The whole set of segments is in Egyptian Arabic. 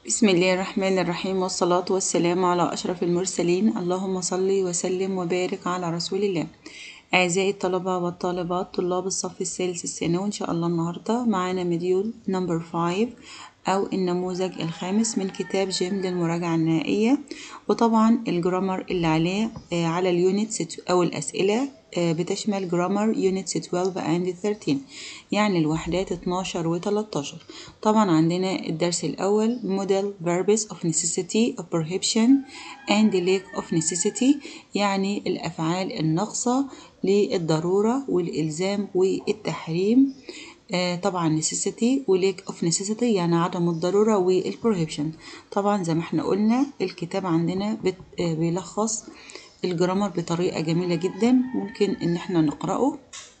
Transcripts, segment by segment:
بسم الله الرحمن الرحيم والصلاة والسلام على أشرف المرسلين اللهم صل وسلم وبارك على رسول الله أعزائي الطلبة والطالبات طلاب الصف الثالث الثانوي إن شاء الله النهاردة معانا مديول نمبر 5 أو النموذج الخامس من كتاب جيم للمراجعة النهائية وطبعا الجرامر اللي عليه آه، على اليونتس أو الأسئلة آه، بتشمل جرامر يونتس 12 and 13 يعني الوحدات 12 و 13 طبعا عندنا الدرس الأول model verbs of necessity of prohibition and lack of necessity يعني الأفعال الناقصة للضرورة والإلزام والتحريم آه، طبعا necessity و lack of necessity يعني عدم الضرورة والبروهيبشن طبعا زي ما احنا قلنا الكتاب عندنا بت- آه، بيلخص الجرامر بطريقة جميلة جدا ممكن ان احنا نقرأه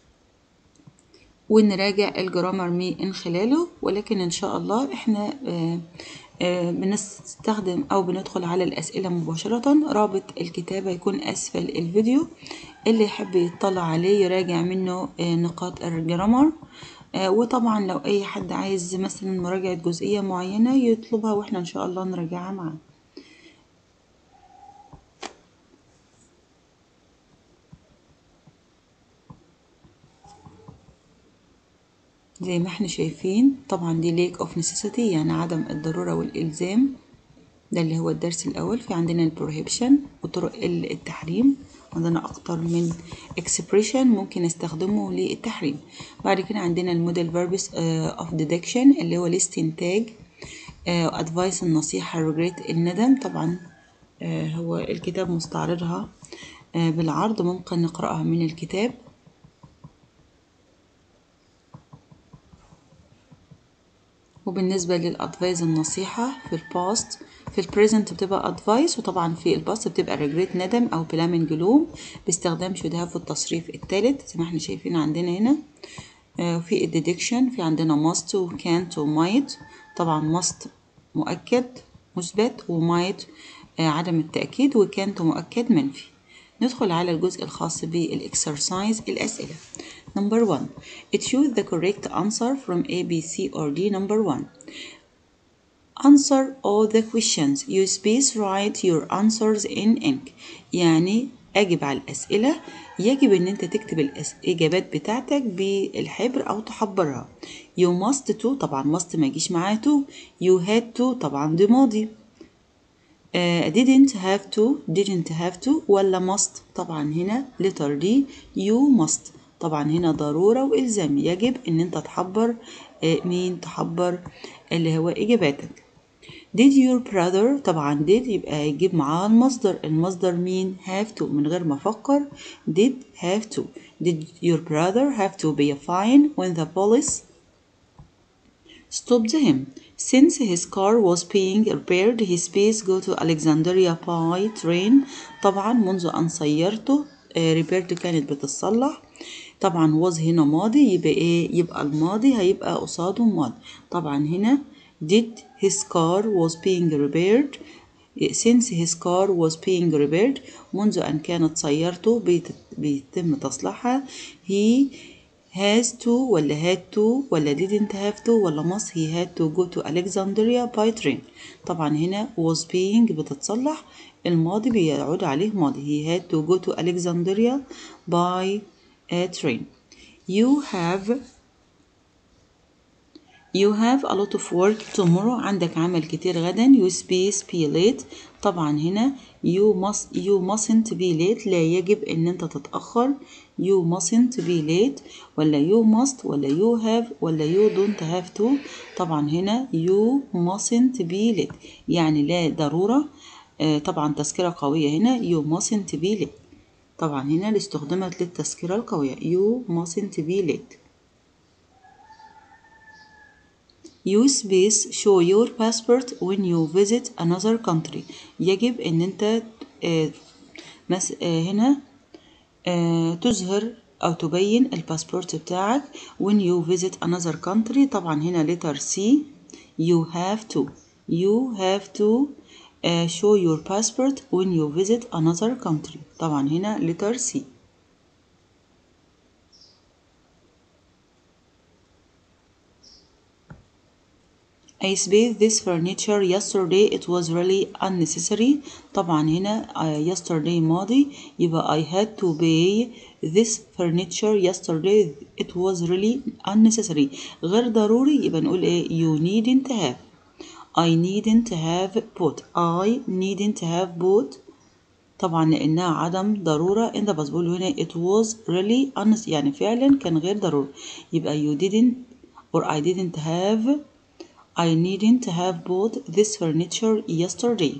ونراجع الجرامر من خلاله ولكن ان شاء الله احنا آه، آه، بنستخدم او بندخل على الاسئله مباشره رابط الكتابه يكون اسفل الفيديو اللي يحب يطلع عليه يراجع منه آه، نقاط الجرامر آه، وطبعا لو اي حد عايز مثلا مراجعه جزئيه معينه يطلبها واحنا ان شاء الله نراجعها معاه زي ما احنا شايفين طبعا دي lack of necessity يعني عدم الضرورة والإلزام ده اللي هو الدرس الأول في عندنا البروهيبشن وطرق ال- التحريم عندنا أكتر من expression ممكن نستخدمه للتحريم بعد كده عندنا الموديل verbs آه، of deduction اللي هو الاستنتاج آه، advice النصيحة regret الندم طبعا آه، هو الكتاب مستعرضها آه، بالعرض ممكن نقرأها من الكتاب وبالنسبة للأدفايز النصيحة في الباست في البريزنت بتبقى أدفايس وطبعا في الباست بتبقى ريجريت ندم أو بلامين جلوم باستخدام should have في التصريف الثالث زي ما احنا شايفين عندنا هنا آه، في الديدكشن في عندنا must و can't و might طبعا must مؤكد مثبت و might آه، عدم التأكيد و can't مؤكد منفي ندخل على الجزء الخاص بالإكسرسايز الأسئلة Number one choose the correct answer from A, B, C or D Number one Answer all the questions. You space write your answers in ink. يعني أجب على الأسئلة يجب إن أنت تكتب الإجابات بتاعتك بالحبر أو تحبرها. You must to طبعا must ما يجيش معاه to. You had to طبعا دي ماضي. Uh, didn't have to didn't have to ولا must طبعا هنا letter D you must طبعا هنا ضرورة وإلزام يجب إن أنت تحبر آه، مين تحبر اللي هو إجاباتك did your brother طبعا did يبقى يجيب معاه المصدر المصدر مين have to من غير ما أفكر did have to did your brother have to pay a fine when the police stopped him. Since his car was being repaired, his space go to Alexandria by train. طبعا منذ أن سيرته آه، repaired كانت بتتصلح طبعا was هنا ماضي يبقى ايه يبقى الماضي هيبقى قصاده ماضي طبعا هنا did his car was being repaired since his car was being repaired منذ أن كانت سيارته بيت- بيتم تصليحها he has to ولا had to ولا didn't have to ولا must he had to go to Alexandria by train طبعا هنا was being بتتصلح الماضي بيعود عليه ماضي he had to go to Alexandria by a train you have You have a lot of work tomorrow عندك عمل كتير غدا you space be late طبعا هنا you must you mustn't be late لا يجب ان انت تتأخر you mustn't be late ولا you must ولا you have ولا you don't have to طبعا هنا you mustn't be late يعني لا ضرورة آه، طبعا تذكرة قوية هنا you mustn't be late طبعا هنا اللي استخدمت للتذكرة القوية you mustn't be late You space show your passport when you visit another country يجب ان انت آه، مس آه، هنا آه، تظهر او تبين الباسبورت بتاعك when you visit another country طبعا هنا letter C you have to you have to آه، show your passport when you visit another country طبعا هنا letter C I spaced this furniture yesterday it was really unnecessary طبعا هنا uh, yesterday ماضي يبقى I had to pay this furniture yesterday it was really unnecessary غير ضروري يبقى نقول ايه you needn't have I needn't have bought I needn't have bought طبعا لانها عدم ضرورة انت بس بقول هنا it was really unnecessary يعني فعلا كان غير ضروري يبقى you didn't or I didn't have I needn't have bought this furniture yesterday.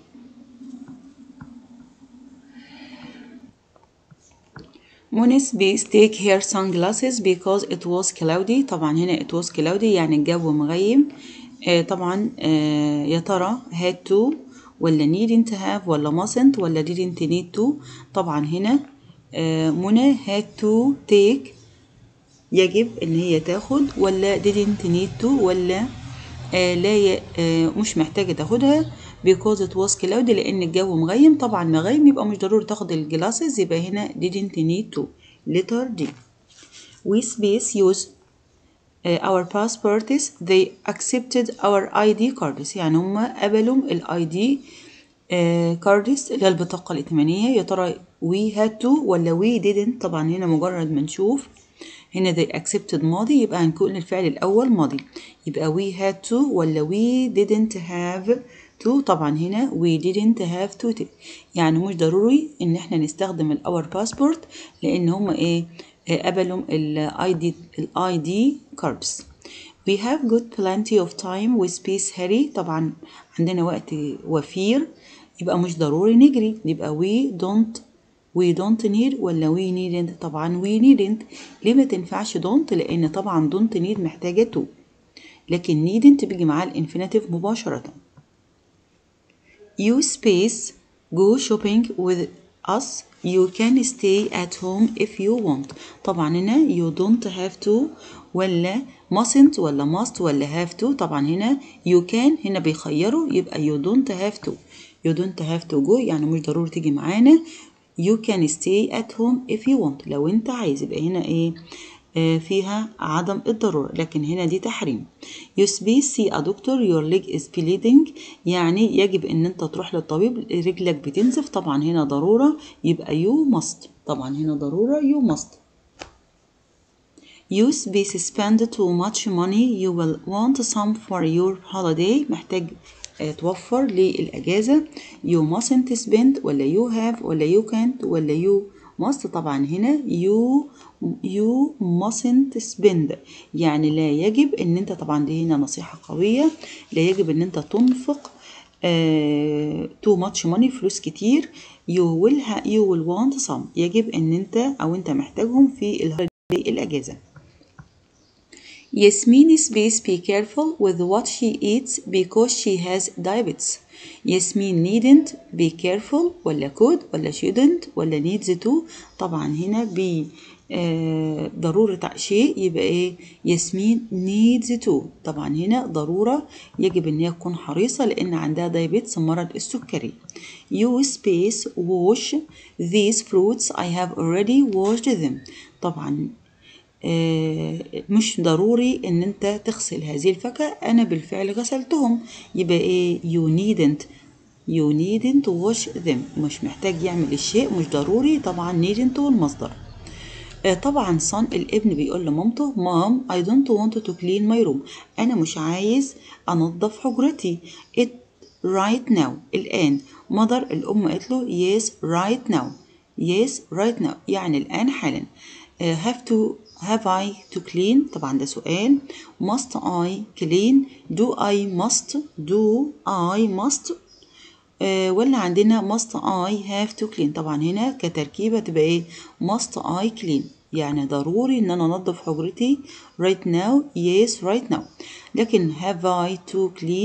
Moni's base take her sunglasses because it was cloudy طبعا هنا it was cloudy يعني الجو مغيم آه طبعا آه يا ترى had to ولا needn't have ولا mustn't ولا didn't need to طبعا هنا آه منى had to take يجب ان هي تاخد ولا didn't need to ولا آه لا ي... آه مش محتاجة تاخدها because it was cloudy لأن الجو مغيم طبعا مغيم يبقى مش ضروري تاخد الجلاسز يبقى هنا didn't need to letter D we space use uh, our passports they accepted our ID cards يعني هما قبلوا ال ID uh, cards اللي هي البطاقة الائتمانية يا ترى we had to ولا we didn't طبعا هنا مجرد ما نشوف هنا they accepted ماضي يبقى هنكون الفعل الأول ماضي يبقى we had to ولا we didn't have to طبعا هنا we didn't have to take. يعني مش ضروري إن احنا نستخدم ال our passport لأن هما إيه قبلوا ال ID ال ID cards we have got plenty of time with space هاري طبعا عندنا وقت وفير يبقى مش ضروري نجري يبقى we don't we don't need ولا we needn't طبعا we needn't ليه ما تنفعش don't لان طبعا don't need محتاجة to لكن needn't بيجي معاه الانفينيتيف مباشرة you space go shopping with us you can stay at home if you want طبعا هنا you don't have to ولا mustn't ولا must ولا have to طبعا هنا you can هنا بيخيروا يبقى you don't have to you don't have to go يعني مش ضروري تيجي معانا you can stay at home if you want لو انت عايز يبقى هنا ايه آه فيها عدم الضرورة لكن هنا دي تحريم you space see a doctor your leg is bleeding يعني يجب ان انت تروح للطبيب رجلك بتنزف طبعا هنا ضرورة يبقى you must طبعا هنا ضرورة you must you space spend too much money you will want some for your holiday محتاج توفر للأجازة you mustn't spend ولا you have ولا you can't ولا you must طبعا هنا you you mustn't spend يعني لا يجب ان انت طبعا دي هنا نصيحة قوية لا يجب ان انت تنفق uh, too much money فلوس كتير you will ha you will want some يجب ان انت او انت محتاجهم في الأجازة Yasmin space be careful with what she eats because she has diabetes. Yasmin needn't be careful ولا could ولا shouldn't ولا needs to طبعا هنا ب آه ضرورة شيء يبقى ايه ياسمين needs to طبعا هنا ضرورة يجب ان هي تكون حريصة لان عندها دايبيتس مرض السكري you space wash these fruits I have already washed them طبعا مش ضروري ان انت تغسل هذه الفاكهة انا بالفعل غسلتهم يبقى ايه you needn't you needn't wash them مش محتاج يعمل الشيء مش ضروري طبعا needn't والمصدر طبعا صن الابن بيقول لمامته مام I don't want to clean my room انا مش عايز انظف حجرتي it right now الان مدر الام قالت له yes right now yes right now يعني الان حالا have to have I to clean طبعا ده سؤال must I clean do I must do I must آه ولا عندنا must I have to clean طبعا هنا كتركيبة تبقى ايه must I clean يعني ضروري ان انا انظف حجرتي right now yes right now لكن have I to clean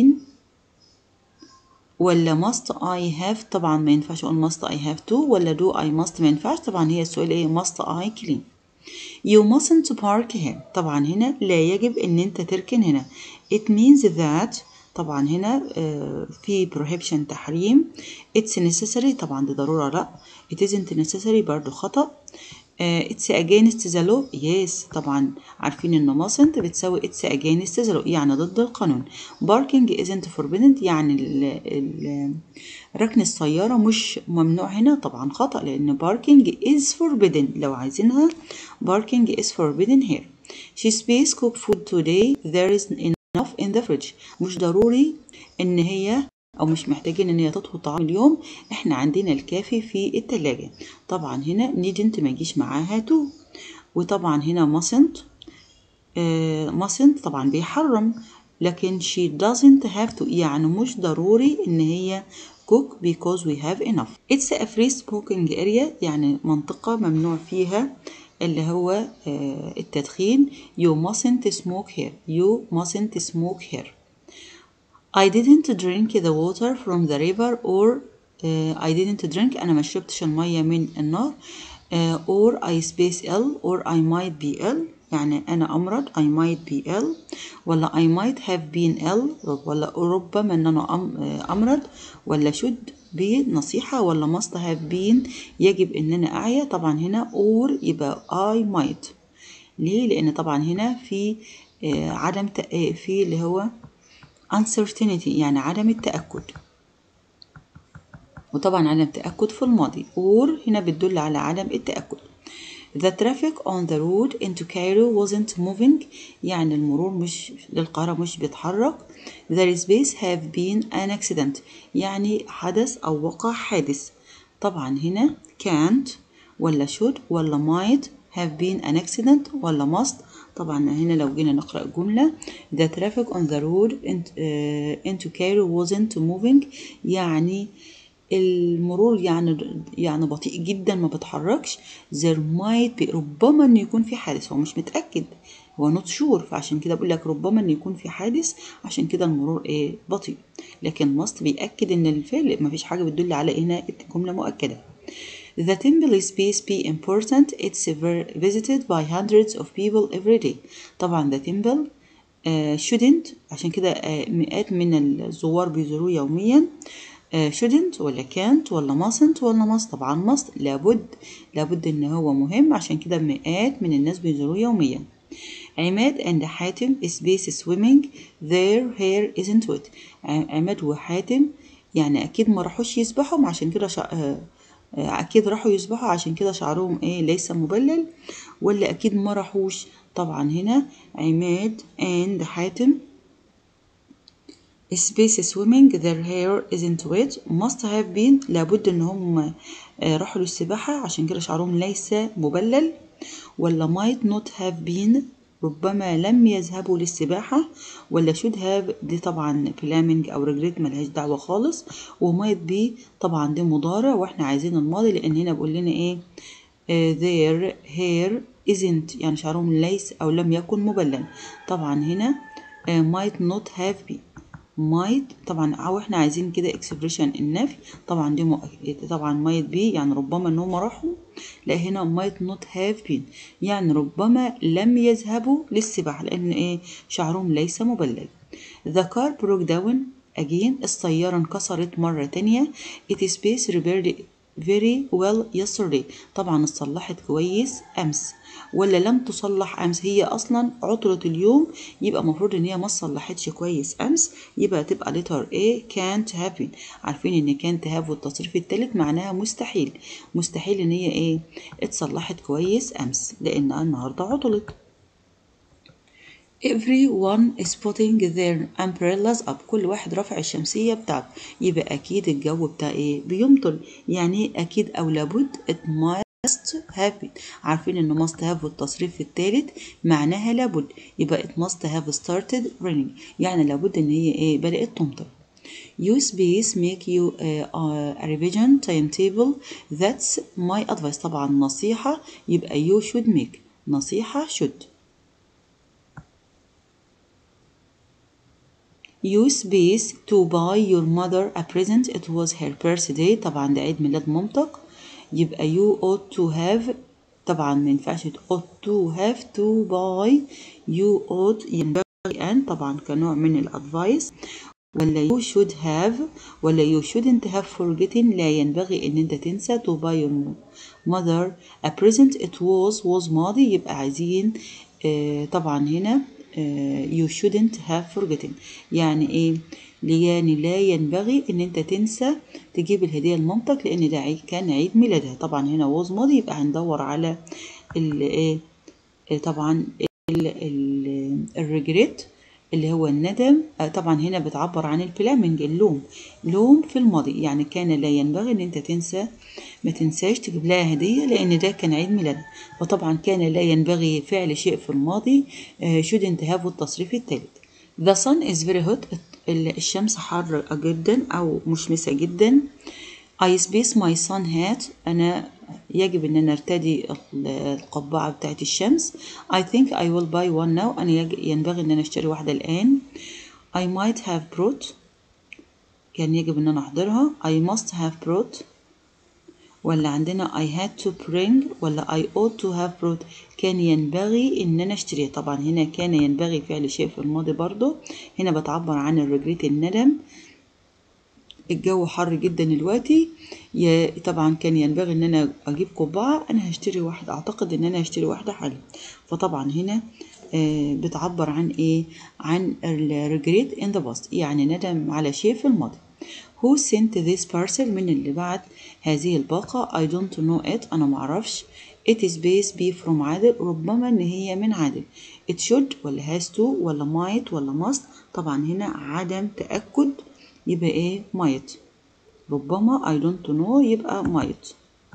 ولا must I have طبعا ما ينفعش اقول must I have to ولا do I must ما ينفعش طبعا هي السؤال ايه must I clean You mustn't park here طبعا هنا لا يجب ان انت تركن هنا it means that طبعا هنا في prohibition تحريم it's necessary طبعا دي ضرورة لا it isn't necessary برضو خطأ uh, it's against the law yes طبعا عارفين ان mustn't بتساوي it's against the law يعني ضد القانون parking isn't forbidden يعني ال ال ركن السيارة مش ممنوع هنا طبعا خطأ لأن parking is forbidden لو عايزينها parking is forbidden here she space cook food today there is enough in the fridge مش ضروري إن هي أو مش محتاجين إن هي تطهو طعام اليوم إحنا عندنا الكافي في التلاجة طبعا هنا needn't ما يجيش معاها to وطبعا هنا mustn't آه mustn't طبعا بيحرم لكن she doesn't have to يعني مش ضروري إن هي cook because we have enough it's a free smoking area يعني منطقة ممنوع فيها اللي هو آه التدخين you mustn't smoke here you mustn't smoke here I didn't drink the water from the river or uh, I didn't drink أنا ما شربتش المية من النهر uh, or I space ill or I might be ill يعني أنا أمرض I might be ill ولا I might have been ill ولا ربما أن أنا أمرض ولا should be نصيحة ولا must have been يجب أن أنا أعيا طبعا هنا or يبقى I might ليه؟ لأن طبعا هنا في uh, عدم في اللي هو uncertainty يعني عدم التأكد وطبعا عدم التأكد في الماضي or هنا بتدل على عدم التأكد The traffic on the road into Cairo wasn't moving يعني المرور مش للقاهرة مش بيتحرك There is base have been an accident يعني حدث أو وقع حادث طبعا هنا can't ولا should ولا might have been an accident ولا must طبعا هنا لو جينا نقرأ الجملة The traffic on the road into, uh, into Cairo wasn't moving يعني المرور يعني يعني بطيء جدا ما بتحركش there might be ربما انه يكون في حادث هو مش متأكد هو نوت شور فعشان كده بقول لك ربما انه يكون في حادث عشان كده المرور ايه بطيء لكن ماست بيأكد ان الفعل ما فيش حاجة بتدل على هنا الجملة مؤكدة The temple space be important. It's visited by hundreds of people every day. طبعا the temple uh, shouldn't عشان كده uh, مئات من الزوار بيزوروه يوميا uh, shouldn't ولا can't ولا mustn't ولا must طبعا must لابد لابد ان هو مهم عشان كده مئات من الناس بيزوروه يوميا عماد and حاتم space swimming their hair isn't wet عماد وحاتم يعني اكيد ما راحوش يسبحوا عشان كده شا... اكيد راحوا يسبحوا عشان كده شعرهم ايه ليس مبلل ولا اكيد ما راحوش طبعا هنا عماد and حاتم space swimming their hair isn't wet must have been لابد ان هم راحوا للسباحة عشان كده شعرهم ليس مبلل ولا might not have been ربما لم يذهبوا للسباحة ولا should have دي طبعا بلامنج أو regret ملهاش دعوة خالص ومايت بي طبعا دي مضارع واحنا عايزين الماضي لأن هنا بيقول لنا ايه uh, their hair isn't يعني شعرهم ليس أو لم يكن مبلل طبعا هنا uh, might not have been might طبعا او احنا عايزين كده expression النفي طبعا دي مؤكد طبعا might be يعني ربما ان هم راحوا لا هنا might not have been يعني ربما لم يذهبوا للسباحة لان ايه شعرهم ليس مبلل the car broke down again السيارة انكسرت مرة تانية it is space repaired very well yesterday طبعا اتصلحت كويس امس ولا لم تصلح امس هي اصلا عطلة اليوم يبقى المفروض ان هي ما صلحتش كويس امس يبقى تبقى letter A can't happen عارفين ان can't have والتصريف التالت معناها مستحيل مستحيل ان هي ايه اتصلحت كويس امس لانها النهارده عطلت Everyone is putting their umbrellas up كل واحد رافع الشمسية بتاعته يبقى أكيد الجو بتاع إيه بيمطر يعني أكيد أو لابد it must have been عارفين إن must have والتصريف التالت معناها لابد يبقى it must have started raining يعني لابد إن هي إيه بدأت تمطر Use base make you a, a revision timetable that's my advice طبعا نصيحة يبقى you should make نصيحة should Use base to buy your mother a present it was her birthday طبعا ده عيد ميلاد مامتك يبقى you ought to have طبعا ما ينفعش ought to have to buy you ought ينبغي أن طبعا كنوع من الأدفايس ولا you should have ولا you shouldn't have forgotten لا ينبغي ان انت تنسى to buy your mother a present it was was ماضي يبقى عايزين آه طبعا هنا آه you shouldn't have forgotten يعني ايه يعني لا ينبغي ان انت تنسى تجيب الهدية لمامتك لان ده عيد كان عيد ميلادها طبعا هنا was ماضي يبقى هندور على ال ايه طبعا الريجريت اللي هو الندم طبعا هنا بتعبر عن البلامنج اللوم لوم في الماضي يعني كان لا ينبغي ان انت تنسى ما تنساش تجيب لها هدية لان ده كان عيد ميلادها وطبعا كان لا ينبغي فعل شيء في الماضي shouldn't have التصريف الثالث The sun is very hot الشمس حارة جدا أو مشمسة جدا I space my sun hat أنا يجب أن أنا أرتدي القبعة بتاعت الشمس I think I will buy one now أنا ينبغي أن أنا أشتري واحدة الآن I might have brought كان يجب أن أنا أحضرها I must have brought ولا عندنا I had to bring ولا I ought to have brought كان ينبغي ان انا اشتريها طبعا هنا كان ينبغي فعل شيء في الماضي برضو هنا بتعبر عن الرجريت الندم الجو حر جدا دلوقتي طبعا كان ينبغي ان انا اجيب قبعة انا هشتري واحدة اعتقد ان انا هشتري واحدة حالا فطبعا هنا بتعبر عن ايه عن الريجريت in the past يعني ندم على شيء في الماضي Who sent this parcel من اللي بعت هذه الباقة I don't know it أنا معرفش It is based be from عادل ربما إن هي من عادل It should ولا has to ولا might ولا must طبعا هنا عدم تأكد يبقى إيه might ربما I don't know يبقى might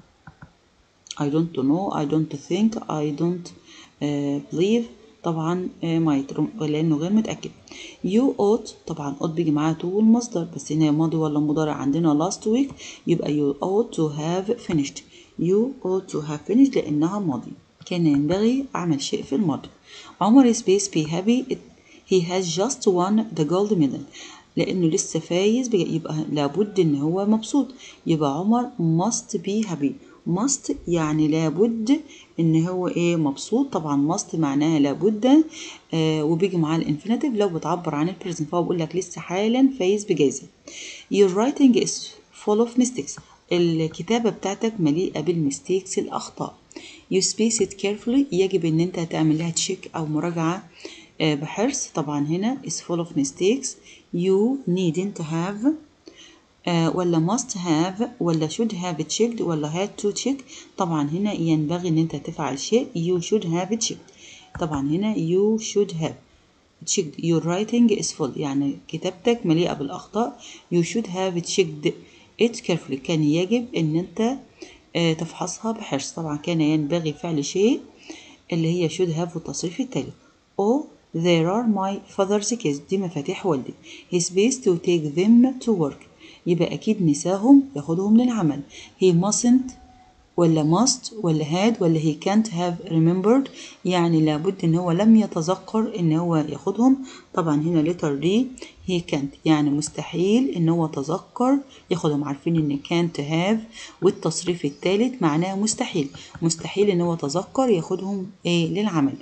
I don't know I don't think I don't uh, believe طبعا might لأنه غير متأكد you ought طبعا ought بيجي معاها to والمصدر بس هنا ماضي ولا مضارع عندنا last week يبقى you ought to have finished you ought to have finished لأنها ماضي كان ينبغي أعمل شيء في الماضي عمر space be happy he has just won the gold medal لأنه لسه فايز يبقى لابد إن هو مبسوط يبقى عمر must be happy must يعني لابد ان هو ايه مبسوط طبعا must معناها لابد آه وبيجي معاه الانفينيتيف لو بتعبر عن البريزنت فهو بيقول لك لسه حالا فايز بجائزه your writing is full of mistakes الكتابه بتاعتك مليئه بالمستيكس الاخطاء you space it carefully يجب ان انت تعمل لها تشيك او مراجعه آه بحرص طبعا هنا is full of mistakes you needn't have آه ولا must have ولا should have checked ولا had to check طبعا هنا ينبغي ان انت تفعل شيء you should have checked طبعا هنا you should have checked your writing is full يعني كتابتك مليئة بالأخطاء you should have checked it carefully كان يجب ان انت آه تفحصها بحرص طبعا كان ينبغي فعل شيء اللي هي should have والتصريف التالي oh there are my father's keys دي مفاتيح والدي his best to take them to work يبقى أكيد نساهم ياخدهم للعمل he mustn't ولا must ولا had ولا he can't have remembered يعني لابد ان هو لم يتذكر ان هو ياخدهم طبعا هنا letter D he can't يعني مستحيل ان هو تذكر ياخدهم عارفين ان can't have والتصريف الثالث معناه مستحيل مستحيل ان هو تذكر ياخدهم ايه للعمل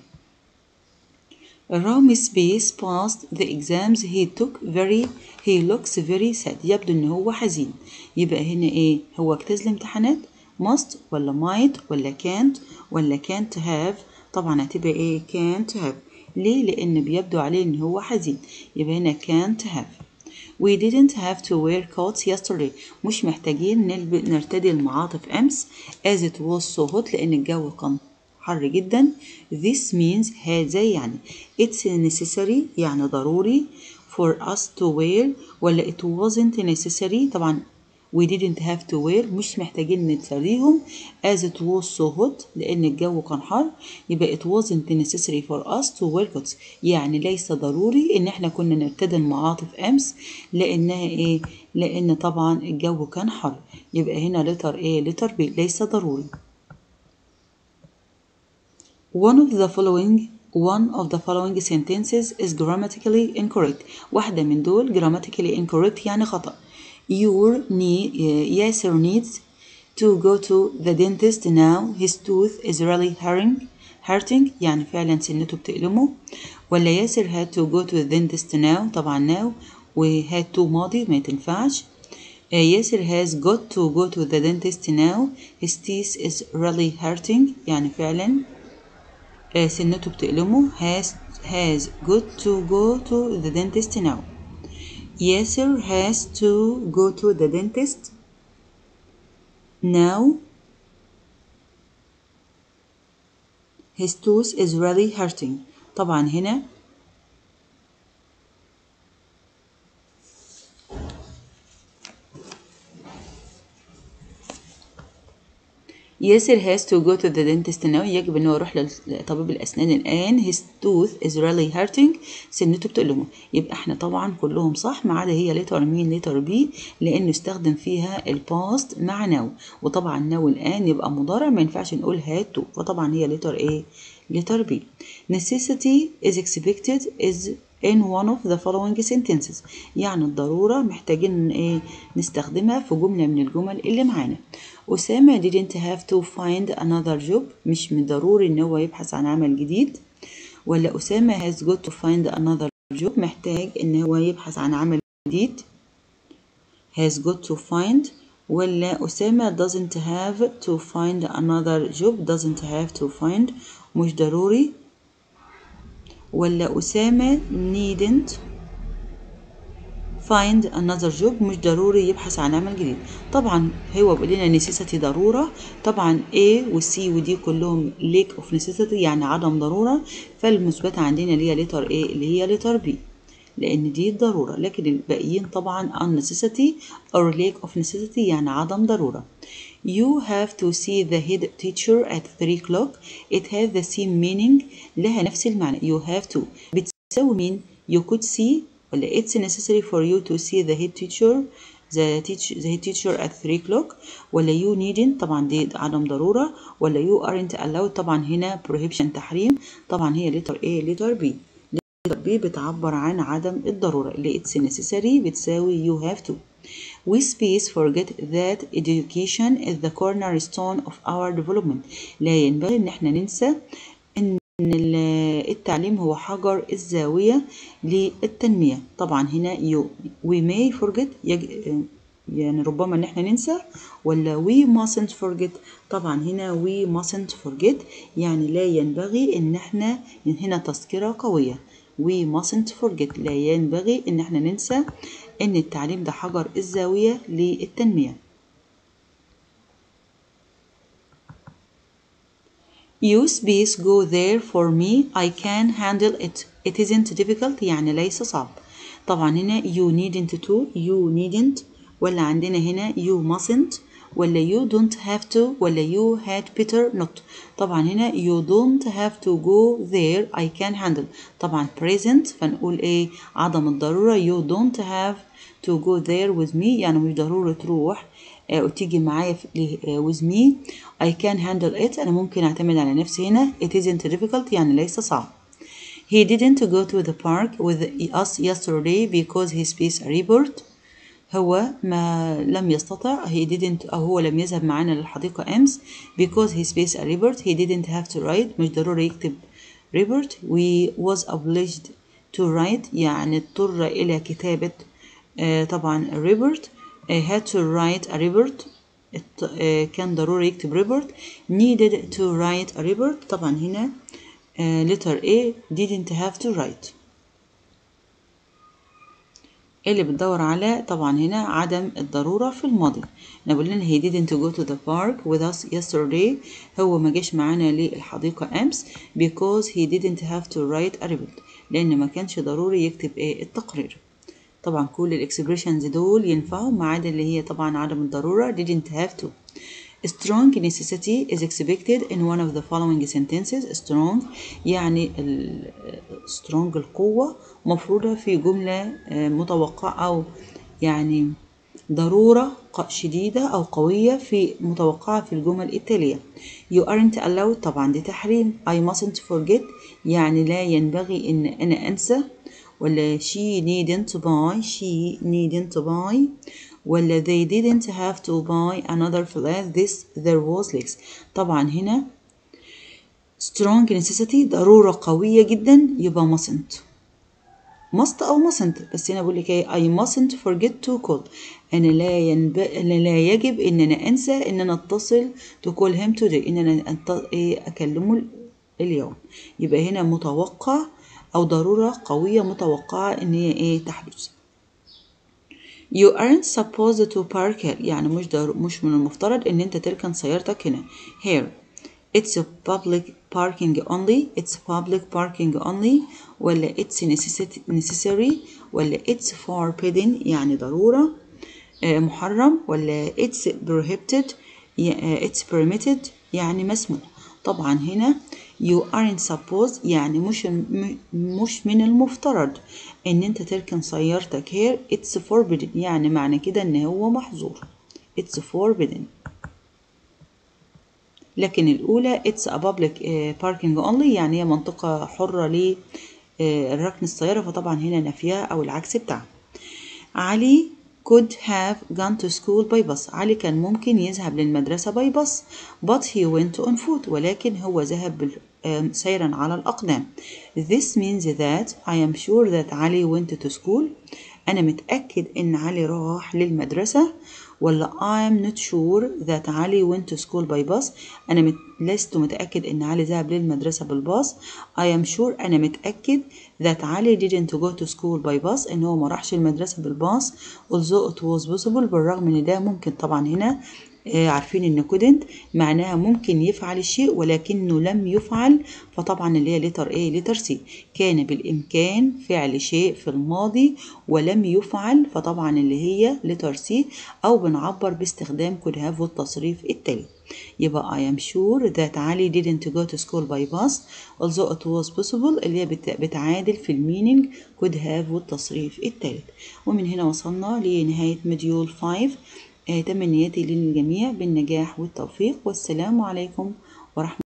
رامي سبيس passed the exams he took very he looks very sad يبدو ان هو حزين يبقى هنا ايه هو اجتاز الامتحانات must ولا might ولا can't ولا can't have طبعا هتبقى ايه can't have ليه لان بيبدو عليه ان هو حزين يبقى هنا can't have We didn't have to wear coats yesterday مش محتاجين نلب... نرتدي المعاطف أمس as it was so hot لأن الجو كان حر جدا this means هذا يعني it's necessary يعني ضروري for us to wear ولا it wasn't necessary طبعا we didn't have to wear مش محتاجين نرتديهم as it was so hot لأن الجو كان حر يبقى it wasn't necessary for us to wear coats يعني ليس ضروري إن احنا كنا نرتدي المعاطف أمس لأنها إيه لأن طبعا الجو كان حر يبقى هنا letter A letter B ليس ضروري One of the following one of the following sentences is grammatically incorrect واحدة من دول grammatically incorrect يعني خطأ your need ياسر needs to go to the dentist now his tooth is really hurting hurting يعني فعلا سنته بتألمه ولا ياسر had to go to the dentist now طبعا now و had to ماضي ما تنفعش uh, ياسر has got to go to the dentist now his teeth is really hurting يعني فعلا uh, سنته بتألمه has has got to go to the dentist now ياسر has to go to the dentist now his tooth is really hurting طبعا هنا ياسر has to go to the dentist now يجب انه يروح لطبيب الاسنان الان his tooth is really hurting سنته بتؤلمه يبقى احنا طبعا كلهم صح ما عدا هي لتر مين لتر بي لانه استخدم فيها الباست مع ناو وطبعا ناو الان يبقى مضارع ما ينفعش نقول had to فطبعا هي لتر ايه لتر بي necessity is expected is in one of the following sentences يعني الضرورة محتاجين ايه نستخدمها في جملة من الجمل اللي معانا أسامة didn't have to find another job مش من ضروري إن هو يبحث عن عمل جديد ولا أسامة has got to find another job محتاج إن هو يبحث عن عمل جديد has got to find ولا أسامة doesn't have to find another job doesn't have to find مش ضروري ولا أسامة needn't find another job مش ضروري يبحث عن عمل جديد طبعا هو بيقول لنا necessity ضرورة طبعا A و C و D كلهم lack of necessity يعني عدم ضرورة فالمثبتة عندنا اللي هي letter A اللي هي letter B لأن دي الضرورة لكن الباقيين طبعا unnecessity or lack of necessity يعني عدم ضرورة You have to see the head teacher at 3 o'clock. It has the same meaning. لها نفس المعنى. You have to. بتساوي مين؟ You could see ولا it's necessary for you to see the head teacher the teach the head teacher at 3 o'clock ولا you needn't طبعا دي عدم ضرورة ولا you aren't allowed طبعا هنا prohibition تحريم طبعا هي letter A letter B letter B بتعبر عن عدم الضرورة اللي it's necessary بتساوي you have to We space forget that education is the cornerstone of our development. لا ينبغي إن احنا ننسى إن التعليم هو حجر الزاوية للتنمية. طبعا هنا you we may forget يج... يعني ربما إن احنا ننسى ولا we mustn't forget طبعا هنا we mustn't forget يعني لا ينبغي إن احنا هنا تذكرة قوية. we mustn't forget لا ينبغي إن احنا ننسى إن التعليم ده حجر الزاوية للتنمية. You space go there for me I can handle it it isn't difficult يعني ليس صعب طبعا هنا you needn't to you needn't ولا عندنا هنا you mustn't ولا you don't have to ولا you had better not طبعا هنا you don't have to go there I can handle طبعا present فنقول ايه عدم الضرورة you don't have to go there with me يعني مش ضروري تروح آه وتيجي معايا آه with me I can handle it أنا ممكن أعتمد على نفسي هنا it isn't difficult يعني ليس صعب He didn't go to the park with us yesterday because he spaced a report هو ما لم يستطع he didn't أو هو لم يذهب معنا للحديقة أمس because he spaced a report he didn't have to write مش ضروري يكتب report we was obliged to write يعني اضطر إلى كتابة آه طبعا report آه had to write a report آه كان ضروري يكتب report needed to write a report طبعا هنا letter A didn't have to write اللي بتدور على طبعا هنا عدم الضرورة في الماضي احنا قلنا he didn't go to the park with us yesterday هو ما جاش معانا للحديقة أمس because he didn't have to write a report لأن ما كانش ضروري يكتب ايه التقرير طبعا كل الاكسبريشنز دول ينفعوا ما عدا اللي هي طبعا عدم الضرورة didn't have to strong necessity is expected in one of the following sentences strong يعني strong القوة مفروضة في جملة متوقعة أو يعني ضرورة شديدة أو قوية في متوقعة في الجمل التالية you aren't allowed طبعا دي تحريم I mustn't forget يعني لا ينبغي إن أنا أنسى ولا she needn't buy she needn't buy ولا they didn't have to buy another flat this there was leaks طبعا هنا strong necessity ضرورة قوية جدا يبقى mustn't must أو mustn't بس هنا بقول لك إيه I mustn't forget to call أنا لا ينب... أنا لا يجب إن أنا أنسى إن أنا أتصل to call him today إن أنا أنت... إيه أكلمه اليوم يبقى هنا متوقع أو ضرورة قوية متوقعة إن هي إيه تحدث You aren't supposed to park here يعني مش در... مش من المفترض إن أنت تركن سيارتك هنا here It's a public parking only It's public parking only ولا It's necessary ولا It's forbidden يعني ضرورة محرم ولا It's prohibited It's permitted يعني مسموح طبعا هنا you aren't supposed يعني مش مش من المفترض ان انت تركن سيارتك here it's forbidden يعني معنى كده ان هو محظور it's forbidden لكن الأولى it's a public parking only يعني هي منطقة حرة لركن السيارة فطبعا هنا نفيها أو العكس بتاعها علي could have gone to school by bus علي كان ممكن يذهب للمدرسة by bus but he went on foot ولكن هو ذهب سيرا على الأقدام this means that I am sure that علي went to school أنا متأكد إن علي راح للمدرسة ولا I am not sure that علي went to school by bus أنا مت... لست متأكد إن علي ذهب للمدرسة بالباص I am sure أنا متأكد that علي didn't go to school by bus إن هو ما راحش المدرسة بالباص although it was possible بالرغم إن ده ممكن طبعا هنا عارفين ان couldn't معناها ممكن يفعل الشيء ولكنه لم يفعل فطبعا اللي هي لتر ايه لتر سي كان بالامكان فعل شيء في الماضي ولم يفعل فطبعا اللي هي لتر سي او بنعبر باستخدام could have والتصريف التالي يبقى I am sure that علي didn't go to school by bus although it was possible اللي هي بتعادل في المينينج could have والتصريف التالت ومن هنا وصلنا لنهاية مديول 5 تمنياتي للجميع بالنجاح والتوفيق والسلام عليكم ورحمة